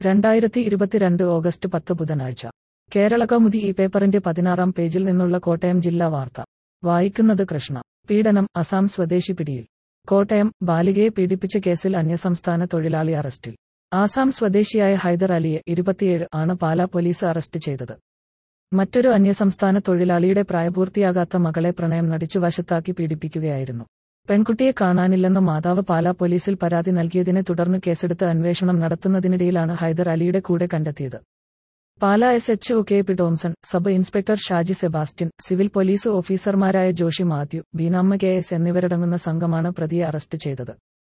രണ്ടായിരത്തി ഇരുപത്തിരണ്ട് ഓഗസ്റ്റ് പത്ത് ബുധനാഴ്ച കേരളകൗമുദി ഈ പേപ്പറിന്റെ പതിനാറാം പേജിൽ നിന്നുള്ള കോട്ടയം ജില്ലാ വാർത്ത വായിക്കുന്നത് കൃഷ്ണ പീഡനം അസാം സ്വദേശി പിടിയിൽ കോട്ടയം ബാലികയെ പീഡിപ്പിച്ച കേസിൽ അന്യസംസ്ഥാന തൊഴിലാളി അറസ്റ്റിൽ ആസാം സ്വദേശിയായ ഹൈദർ അലിയെ ഇരുപത്തിയേഴ് ആണ് പാലാ പോലീസ് അറസ്റ്റ് ചെയ്തത് മറ്റൊരു അന്യസംസ്ഥാന തൊഴിലാളിയുടെ പ്രായപൂർത്തിയാകാത്ത മകളെ പ്രണയം നടിച്ചു വശത്താക്കി പീഡിപ്പിക്കുകയായിരുന്നു പെൺകുട്ടിയെ കാണാനില്ലെന്ന് മാതാവ് പാലാ പോലീസിൽ പരാതി നൽകിയതിനെ തുടർന്ന് കേസെടുത്ത് അന്വേഷണം നടത്തുന്നതിനിടയിലാണ് ഹൈദർ അലിയുടെ കൂടെ കണ്ടെത്തിയത് Pala S H O K P Thomson sub inspector Shaji Sebastian civil police ഓഫീസർമാരായ ജോഷി മാത്യു ബീനാമ്മ കെ എസ് എന്നിവരടങ്ങുന്ന സംഘമാണ് പ്രതിയെ അറസ്റ്റ് ചെയ്തത്